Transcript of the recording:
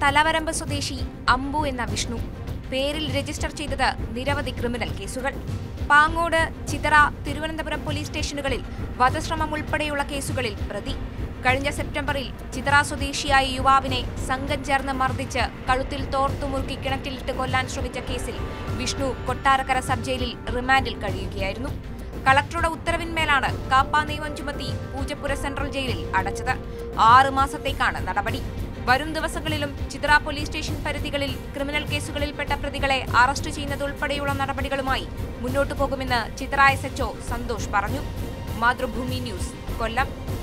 തലവരമ്പ് സ്വദേശി അമ്പു എന്ന വിഷ്ണു പേരിൽ രജിസ്റ്റർ ചെയ്തത് നിരവധി ക്രിമിനൽ കേസുകൾ പാങ്ങോട് ചിതറ തിരുവനന്തപുരം പോലീസ് സ്റ്റേഷനുകളിൽ വധശ്രമം ഉൾപ്പെടെയുള്ള കേസുകളിൽ പ്രതി കഴിഞ്ഞ സെപ്റ്റംബറിൽ ചിതറ സ്വദേശിയായ യുവാവിനെ സംഘം ചേർന്ന് മർദ്ദിച്ച് കഴുത്തിൽ തോർത്തുമുറുക്കി കിണറ്റിലിട്ട് കൊല്ലാൻ ശ്രമിച്ച കേസിൽ വിഷ്ണു കൊട്ടാരക്കര സബ് ജയിലിൽ റിമാൻഡിൽ കഴിയുകയായിരുന്നു കളക്ടറുടെ ഉത്തരവിന്മേലാണ് കാപ്പ നിയമം ചുമത്തി പൂജപ്പുര സെൻട്രൽ ജയിലിൽ അടച്ചത് ആറ് മാസത്തേക്കാണ് നടപടി വരും ദിവസങ്ങളിലും ചിത്ര പോലീസ് സ്റ്റേഷൻ പരിധികളിൽ ക്രിമിനൽ കേസുകളിൽപ്പെട്ട പ്രതികളെ അറസ്റ്റ് ചെയ്യുന്നതുൾപ്പെടെയുള്ള നടപടികളുമായി മുന്നോട്ടു പോകുമെന്ന് ചിത്ര എസ് എച്ച്ഒ സന്തോഷ് പറഞ്ഞു മാതൃഭൂമി ന്യൂസ് കൊല്ലം